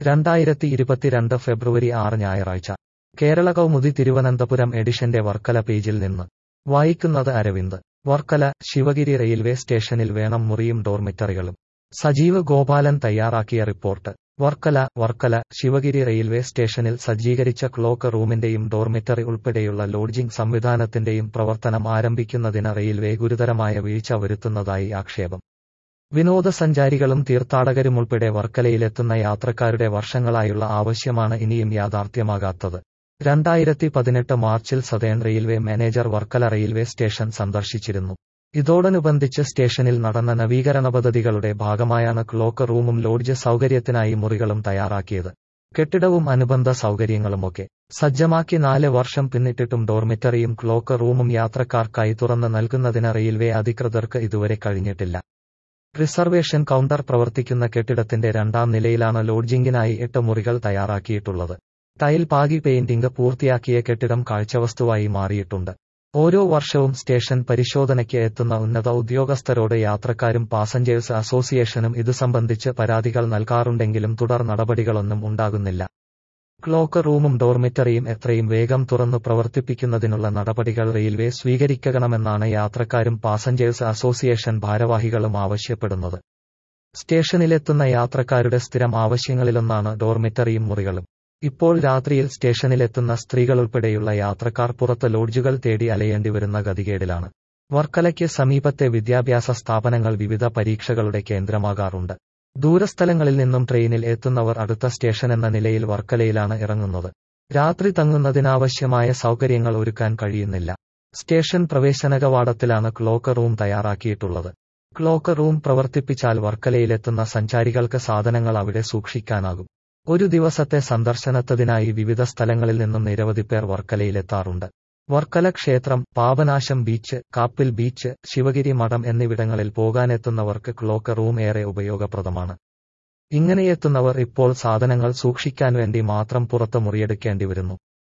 രണ്ടായിരത്തി ഇരുപത്തിരണ്ട് ഫെബ്രുവരി ആറ് ഞായറാഴ്ച കേരള കൗമുദി തിരുവനന്തപുരം എഡിഷന്റെ വർക്കല പേജിൽ നിന്ന് വായിക്കുന്നത് അരവിന്ദ് വർക്കല ശിവഗിരി റെയിൽവേ സ്റ്റേഷനിൽ വേണം മുറിയും ഡോർമിറ്ററികളും സജീവ് ഗോപാലൻ തയ്യാറാക്കിയ റിപ്പോർട്ട് വർക്കല വർക്കല ശിവഗിരി റെയിൽവേ സ്റ്റേഷനിൽ സജ്ജീകരിച്ച ക്ലോക്ക് റൂമിന്റെയും ഡോർമിറ്ററി ഉൾപ്പെടെയുള്ള ലോഡ്ജിംഗ് സംവിധാനത്തിന്റെയും പ്രവർത്തനം ആരംഭിക്കുന്നതിന് റെയിൽവേ ഗുരുതരമായ വീഴ്ച വരുത്തുന്നതായി ആക്ഷേപം വിനോദസഞ്ചാരികളും തീർത്ഥാടകരുമുൾപ്പെടെ വർക്കലയിലെത്തുന്ന യാത്രക്കാരുടെ വർഷങ്ങളായുള്ള ആവശ്യമാണ് ഇനിയും യാഥാർത്ഥ്യമാകാത്തത് രണ്ടായിരത്തി പതിനെട്ട് മാർച്ചിൽ southern railway manager Varkala railway station സന്ദർശിച്ചിരുന്നു ഇതോടനുബന്ധിച്ച് സ്റ്റേഷനിൽ നടന്ന നവീകരണ പദ്ധതികളുടെ ഭാഗമായാണ് ക്ലോക്ക് റൂമും ലോഡ്ജ് സൗകര്യത്തിനായി മുറികളും തയ്യാറാക്കിയത് കെട്ടിടവും അനുബന്ധ സൗകര്യങ്ങളുമൊക്കെ സജ്ജമാക്കി നാല് വർഷം പിന്നിട്ടിട്ടും ഡോർമിറ്ററിയും ക്ലോക്ക് റൂമും യാത്രക്കാർക്കായി തുറന്ന് നൽകുന്നതിന് റെയിൽവേ അധികൃതർക്ക് ഇതുവരെ കഴിഞ്ഞിട്ടില്ല റിസർവേഷൻ കൗണ്ടർ പ്രവർത്തിക്കുന്ന കെട്ടിടത്തിന്റെ രണ്ടാം നിലയിലാണ് ലോഡ്ജിംഗിനായി എട്ട് മുറികൾ തയ്യാറാക്കിയിട്ടുള്ളത് ടൈൽ പാകി പെയിന്റിംഗ് പൂർത്തിയാക്കിയ കെട്ടിടം കാഴ്ചവസ്തുവായി മാറിയിട്ടുണ്ട് ഓരോ വർഷവും സ്റ്റേഷൻ പരിശോധനയ്ക്ക് എത്തുന്ന ഉന്നത ഉദ്യോഗസ്ഥരോട് യാത്രക്കാരും പാസഞ്ചേഴ്സ് അസോസിയേഷനും ഇതു സംബന്ധിച്ച് പരാതികൾ നൽകാറുണ്ടെങ്കിലും തുടർ നടപടികളൊന്നും ഉണ്ടാകുന്നില്ല ക്ലോക്ക് റൂമും ഡോർമിറ്ററിയും എത്രയും വേഗം തുറന്നു പ്രവർത്തിപ്പിക്കുന്നതിനുള്ള നടപടികൾ റെയിൽവേ സ്വീകരിക്കണമെന്നാണ് യാത്രക്കാരും പാസഞ്ചേഴ്സ് അസോസിയേഷൻ ഭാരവാഹികളും ആവശ്യപ്പെടുന്നത് സ്റ്റേഷനിലെത്തുന്ന യാത്രക്കാരുടെ സ്ഥിരം ആവശ്യങ്ങളിലൊന്നാണ് ഡോർമിറ്ററിയും മുറികളും ഇപ്പോൾ രാത്രിയിൽ സ്റ്റേഷനിലെത്തുന്ന സ്ത്രീകളുൾപ്പെടെയുള്ള യാത്രക്കാർ പുറത്ത് ലോഡ്ജുകൾ തേടി അലയേണ്ടി വരുന്ന ഗതികേടിലാണ് വർക്കലയ്ക്ക് സമീപത്തെ വിദ്യാഭ്യാസ സ്ഥാപനങ്ങൾ വിവിധ പരീക്ഷകളുടെ കേന്ദ്രമാകാറുണ്ട് ദൂരസ്ഥലങ്ങളിൽ നിന്നും ട്രെയിനിൽ എത്തുന്നവർ അടുത്ത സ്റ്റേഷൻ എന്ന നിലയിൽ വർക്കലയിലാണ് ഇറങ്ങുന്നത് രാത്രി തങ്ങുന്നതിനാവശ്യമായ സൗകര്യങ്ങൾ ഒരുക്കാൻ കഴിയുന്നില്ല സ്റ്റേഷൻ പ്രവേശന കവാടത്തിലാണ് ക്ലോക്ക് റൂം തയ്യാറാക്കിയിട്ടുള്ളത് ക്ലോക്ക് റൂം പ്രവർത്തിപ്പിച്ചാൽ വർക്കലയിലെത്തുന്ന സഞ്ചാരികൾക്ക് സാധനങ്ങൾ അവിടെ സൂക്ഷിക്കാനാകും ഒരു ദിവസത്തെ സന്ദർശനത്തതിനായി വിവിധ സ്ഥലങ്ങളിൽ നിന്നും നിരവധി പേർ വർക്കലയിലെത്താറുണ്ട് വർക്കല ക്ഷേത്രം പാപനാശം ബീച്ച് കാപ്പിൽ ബീച്ച് ശിവഗിരി മഠം എന്നിവിടങ്ങളിൽ പോകാനെത്തുന്നവർക്ക് ക്ലോക്ക് റൂം ഏറെ ഉപയോഗപ്രദമാണ് ഇങ്ങനെയെത്തുന്നവർ ഇപ്പോൾ സാധനങ്ങൾ സൂക്ഷിക്കാൻ വേണ്ടി മാത്രം പുറത്ത് മുറിയെടുക്കേണ്ടി വരുന്നു